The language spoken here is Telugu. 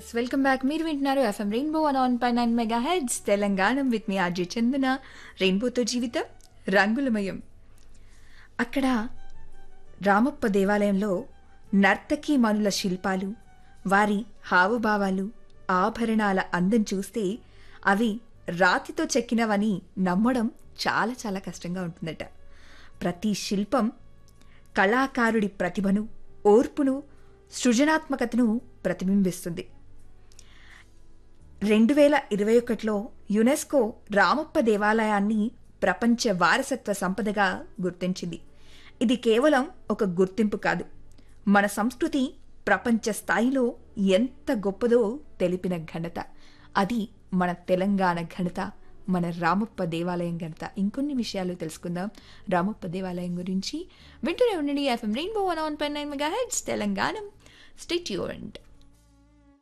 ఎస్ వెల్కమ్ బ్యాక్ మీరు వింటున్నారు FM rainbow one on pie nine mega heads Telangana with మీ ఆర్జీ చందన రెయిన్బోతో జీవితం రంగులమయం అక్కడ రామప్ప దేవాలయంలో నర్తకీ మనుల శిల్పాలు వారి హావభావాలు ఆభరణాల అందం చూస్తే అవి రాతితో చెక్కినవని నమ్మడం చాలా చాలా కష్టంగా ఉంటుందట ప్రతి శిల్పం కళాకారుడి ప్రతిభను ఓర్పును సృజనాత్మకతను ప్రతిబింబిస్తుంది రెండు వేల ఇరవై ఒకటిలో యునెస్కో రామప్ప దేవాలయాన్ని ప్రపంచ వారసత్వ సంపదగా గుర్తించింది ఇది కేవలం ఒక గుర్తింపు కాదు మన సంస్కృతి ప్రపంచ స్థాయిలో ఎంత గొప్పదో తెలిపిన ఘనత అది మన తెలంగాణ ఘనత మన రామప్ప దేవాలయం ఘనత ఇంకొన్ని విషయాలు తెలుసుకుందాం రామప్ప దేవాలయం గురించి వింటూనే ఉండండి FM rainbow one one pie nine mega heads Telangana state యూరెంట్